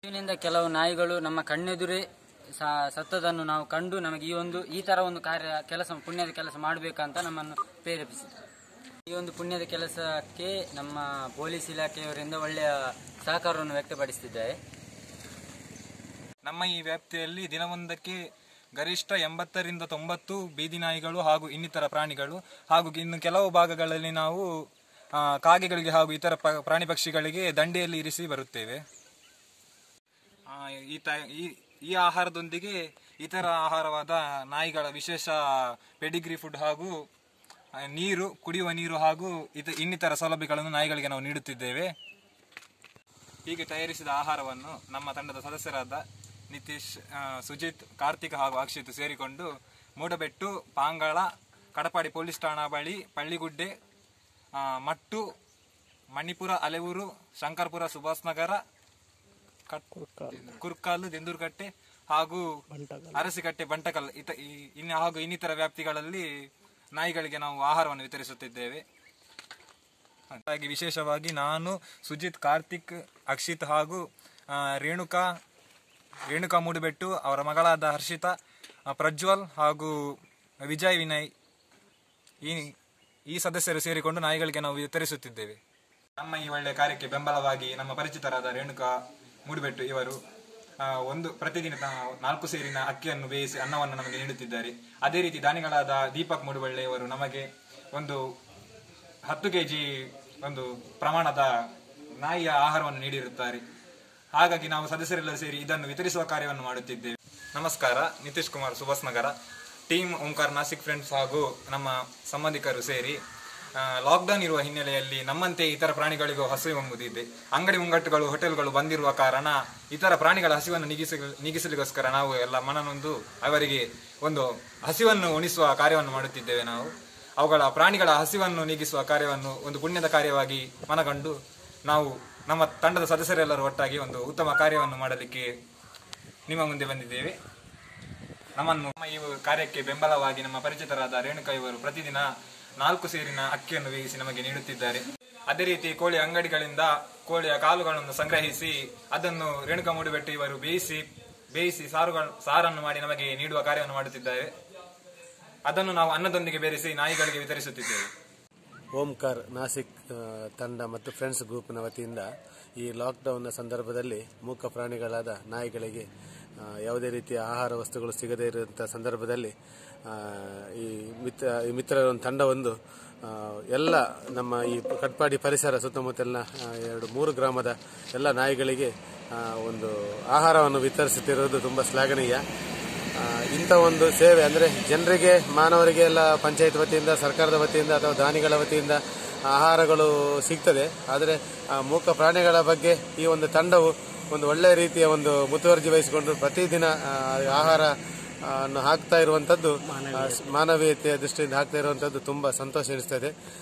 ಇವಿನಿಂದ ಕೆಲವು ನಾಯಿಗಳು ನಮ್ಮ ಕಣ್ಣೆದುರೇ ಸ- ಸತ್ತದನ್ನು ನಾವು ಕಂಡು ನಮಗೆ ಈ ಒಂದು ಈ ತರ ಒಂದು ಕಾರ್ಯ ಕೆಲಸ ಪುಣ್ಯದ ಕೆಲಸ ಮಾಡಬೇಕಂತ ನಮ್ಮನ್ನು ಪ್ರೇರೇಪಿಸಿದೆ ಈ ಒಂದು ಪುಣ್ಯದ ಕೆಲಸಕ್ಕೆ ನಮ್ಮ ಪೊಲೀಸ್ ಇಲಾಖೆಯವರಿಂದ ಒಳ್ಳೆಯ ಸಹಕಾರವನ್ನು ವ್ಯಕ್ತಪಡಿಸುತ್ತಿದ್ದಾರೆ ನಮ್ಮ ಈ ವ್ಯಾಪ್ತಿಯಲ್ಲಿ ದಿನವೊಂದಕ್ಕೆ ಗರಿಷ್ಠ ಎಂಬತ್ತರಿಂದ ತೊಂಬತ್ತು ಬೀದಿ ನಾಯಿಗಳು ಹಾಗೂ ಇನ್ನಿತರ ಪ್ರಾಣಿಗಳು ಹಾಗೂ ಇನ್ನು ಕೆಲವು ಭಾಗಗಳಲ್ಲಿ ನಾವು ಆ, ಕಾಗೆಗಳಿಗೆ ಹಾಗೂ ಇತರ ಪ- ಪ್ರಾಣಿ ಪಕ್ಷಿಗಳಿಗೆ ದಂಡೆಯಲ್ಲಿ ಇರಿಸಿ ಬರುತ್ತೇವೆ ಆ, ಈ ತ- ಈ- ಈ ಆಹಾರದೊಂದಿಗೆ ಇತರ ಆಹಾರವಾದ ನಾಯಿಗಳ ವಿಶೇಷ ಪೆಡಿಗ್ರಿ ಫುಡ್ ಹಾಗೂ ಆ, ನೀರು ಕುಡಿಯುವ ನೀರು ಹಾಗೂ ಇತ ಇನ್ನಿತರ ಸೌಲಭ್ಯಗಳನ್ನು ನಾಯಿಗಳಿಗೆ ನಾವು ನೀಡುತ್ತಿದ್ದೇವೆ ಹೀಗೆ ತಯಾರಿಸಿದ ಆಹಾರವನ್ನು ನಮ್ಮ ತಂಡದ ಸದಸ್ಯರಾದ ನಿತೀಶ್ ಆ, ಸುಜಿತ್ ಕಾರ್ತಿಕ್ ಹಾಗೂ ಅಕ್ಷಿತ್ ಸೇರಿಕೊಂಡು ಮೂಡಬೆಟ್ಟು ಪಾಂಗಳ ಕಡಪಾಡಿ ಪೊಲೀಸ್ ಠಾಣಾ ಬಳಿ ಪಳ್ಳಿಗುಡ್ಡೆ ಆ, ಮಟ್ಟು ಮಣಿಪುರ ಅಲೆಯೂರು ಶಂಕರ್ಪುರ ಸುಭಾಸ್ ನಗರ ಕಟ್- ಕುರ್ಕಾಲು ದೆಂದೂರ್ಕಟ್ಟೆ ಹಾಗೂ ಅರಸಿಕಟ್ಟೆ ಬಂಟಕಲ್ ಇತ ಈ- ಇನ್ನು ಹಾಗೂ ಇನ್ನಿತರ ವ್ಯಾಪ್ತಿಗಳಲ್ಲಿ ನಾಯಿಗಳಿಗೆ ನಾವು ಆಹಾರವನ್ನು ವಿತರಿಸುತ್ತಿದ್ದೇವೆ ಹಾಗಾಗಿ ವಿಶೇಷವಾಗಿ ನಾನು ಸುಜಿತ್ ಕಾರ್ತಿಕ್ ಅಕ್ಷಿತ್ ಹಾಗೂ ಆ, ರೇಣುಕಾ ರೇಣುಕಾ ಮೂಡುಬೆಟ್ಟು ಅವರ ಮಗಳಾದ ಹರ್ಷಿತಾ ಆ, ಪ್ರಜ್ವಲ್ ಹಾಗೂ ವಿಜಯ್ ವಿನಯ್ ಈ ಈ ಸದಸ್ಯರು ಸೇರಿಕೊಂಡು ನಾಯಿಗಳಿಗೆ ನಾವು ವಿತರಿಸುತ್ತಿದ್ದೇವೆ ನಮ್ಮ ಈ ಒಳ್ಳೆಯ ಕಾರ್ಯಕ್ಕೆ ಬೆಂಬಲವಾಗಿ ನಮ್ಮ ಪರಿಚಿತರಾದ ರೇಣುಕಾ ಮೂಡುಬೆಟ್ಟು ಇವರು ಆ, ಒಂದು ಪ್ರತಿದಿನ ತಾ- ನಾಲ್ಕು ಸೇರಿನ ಅಕ್ಕಿಯನ್ನು ಬೇಯಿಸಿ ಅನ್ನವನ್ನು ನಮಗೆ ನೀಡುತ್ತಿದ್ದಾರೆ ಅದೇ ರೀತಿ ದಾನಿಗಳಾದ ದೀಪಕ್ ಮೂಡುಬಳ್ಳೆ ಇವರು ನಮಗೆ ಒಂದು ಹತ್ತು ಕೆಜಿ ಒಂದು ಪ್ರಮಾಣದ ನಾಯಿಯ ಆಹಾರವನ್ನು ನೀಡಿರುತ್ತಾರೆ ಹಾಗಾಗಿ ನಾವು ಸದಸ್ಯರೆಲ್ಲ ಸೇರಿ ಇದನ್ನು ವಿತರಿಸುವ ಕಾರ್ಯವನ್ನು ಮಾಡುತ್ತಿದ್ದೇವೆ ನಮಸ್ಕಾರ ನಿತೀಶ್ ಕುಮಾರ್ ಸುಭಾಸ್ ನಗರ ಟೀಮ್ ಓಂಕಾರ್ ನಾಸಿಕ್ ಫ್ರೆಂಡ್ಸ್ ಹಾಗೂ ನಮ್ಮ ಸಂಬಂಧಿಕರು ಸೇರಿ ಲಾಕ್ಡೌನ್ ಇರುವ ಹಿನ್ನೆಲೆಯಲ್ಲಿ ನಮ್ಮಂತೆ ಇತರ ಪ್ರಾಣಿಗಳಿಗೂ ಹಸಿವು ಎಂಬುದಿದೆ ಅಂಗಡಿ ಮುಂಗಟ್ಟುಗಳು ಹೋಟೆಲ್ಗಳು ಬಂದಿರುವ ಕಾರಣ ಇತರ ಪ್ರಾಣಿಗಳ ಹಸಿವನ್ನು ನೀಗಿಸ ನೀಗಿಸಲಿಗೋಸ್ಕರ ನಾವು ಎಲ್ಲ ಮನನೊಂದು ಅವರಿಗೆ ಒಂದು ಹಸಿವನ್ನು ಉಣಿಸುವ ಕಾರ್ಯವನ್ನು ಮಾಡುತ್ತಿದ್ದೇವೆ ನಾವು ಅವುಗಳ ಪ್ರಾಣಿಗಳ ಹಸಿವನ್ನು ನೀಗಿಸುವ ಕಾರ್ಯವನ್ನು ಒಂದು ಪುಣ್ಯದ ಕಾರ್ಯವಾಗಿ ಮನಗಂಡು ನಾವು ನಮ್ಮ ತಂಡದ ಸದಸ್ಯರೆಲ್ಲರೂ ಒಟ್ಟಾಗಿ ಒಂದು ಉತ್ತಮ ಕಾರ್ಯವನ್ನು ಮಾಡಲಿಕ್ಕೆ ನಿಮ್ಮ ಮುಂದೆ ಬಂದಿದ್ದೇವೆ ನಮ್ಮನ್ನು ನಮ್ಮ ಈ ಕಾರ್ಯಕ್ಕೆ ಬೆಂಬಲವಾಗಿ ನಮ್ಮ ಪರಿಚಿತರಾದ ರೇಣುಕಾ ಇವರು ಪ್ರತಿದಿನ ನಾಲ್ಕು ಸೇರಿನ ಅಕ್ಕಿಯನ್ನು ಬೇಯಿಸಿ ನಮಗೆ ನೀಡುತ್ತಿದ್ದಾರೆ ಅದೇ ರೀತಿ ಕೋಳಿ ಅಂಗಡಿಗಳಿಂದ ಕೋಳಿಯ ಕಾಲುಗಳನ್ನು ಸಂಗ್ರಹಿಸಿ ಅದನ್ನು ರೇಣುಕಾ ಮೂಡಿಬೆಟ್ಟು ಇವರು ಬೇಯಿಸಿ ಬೇಯಿಸಿ ಸಾರುಗಳು ಸಾರನ್ನು ಮಾಡಿ ನಮಗೆ ನೀಡುವ ಕಾರ್ಯವನ್ನು ಮಾಡುತ್ತಿದ್ದಾರೆ ಅದನ್ನು ನಾವು ಅನ್ನದೊಂದಿಗೆ ಬೆರೆಸಿ ನಾಯಿಗಳಿಗೆ ವಿತರಿಸುತ್ತಿದ್ದೇವೆ ಓಂಕಾರ್ ನಾಸಿಕ್ ಆ, ತಂಡ ಮತ್ತು ಫ್ರೆಂಡ್ಸ್ ಗ್ರೂಪ್ನ ವತಿಯಿಂದ ಈ ಲಾಕ್ಡೌನ್ನ ಸಂದರ್ಭದಲ್ಲಿ ಮೂಕ ಪ್ರಾಣಿಗಳಾದ ನಾಯಿಗಳಿಗೆ ಆ, ಯಾವುದೇ ರೀತಿಯ ಆಹಾರ ವಸ್ತುಗಳು ಸಿಗದೇ ಇರುವಂಥ ಸಂದರ್ಭದಲ್ಲಿ ಆ, ಈ ಮಿತ್ರ ಈ ಮಿತ್ರರ ಒಂದು ತಂಡವೊಂದು ಆ, ಎಲ್ಲ ನಮ್ಮ ಈ ಕಟ್ಪಾಡಿ ಪರಿಸರ ಸುತ್ತಮುತ್ತಲಿನ ಆ, ಎರಡು ಮೂರು ಗ್ರಾಮದ ಎಲ್ಲ ನಾಯಿಗಳಿಗೆ ಆ, ಒಂದು ಆಹಾರವನ್ನು ವಿತರಿಸುತ್ತಿರುವುದು ತುಂಬ ಶ್ಲಾಘನೀಯ ಆ, ಇಂಥ ಒಂದು ಸೇವೆ ಅಂದರೆ ಜನರಿಗೆ ಮಾನವರಿಗೆ ಎಲ್ಲ ಪಂಚಾಯತ್ ವತಿಯಿಂದ ಸರ್ಕಾರದ ವತಿಯಿಂದ ಅಥವಾ ದಾನಿಗಳ ವತಿಯಿಂದ ಆಹಾರಗಳು ಸಿಗ್ತದೆ ಆದರೆ ಆ ಮೂಕ ಪ್ರಾಣಿಗಳ ಬಗ್ಗೆ ಈ ಒಂದು ತಂಡವು ಒಂದು ಒಳ್ಳೆಯ ರೀತಿಯ ಒಂದು ಮುತುವರ್ಜಿ ವಹಿಸಿಕೊಂಡು ಪ್ರತಿದಿನ ಆ, ಆಹಾರ ಅನ್ನು ಹಾಕ್ತಾ ಇರುವಂಥದ್ದು ಆ, ಮಾನವೀಯತೆಯ ದೃಷ್ಟಿಯಿಂದ ಹಾಕ್ತಾ ಇರುವಂಥದ್ದು ತುಂಬ ಸಂತೋಷ ಎನಿಸ್ತದೆ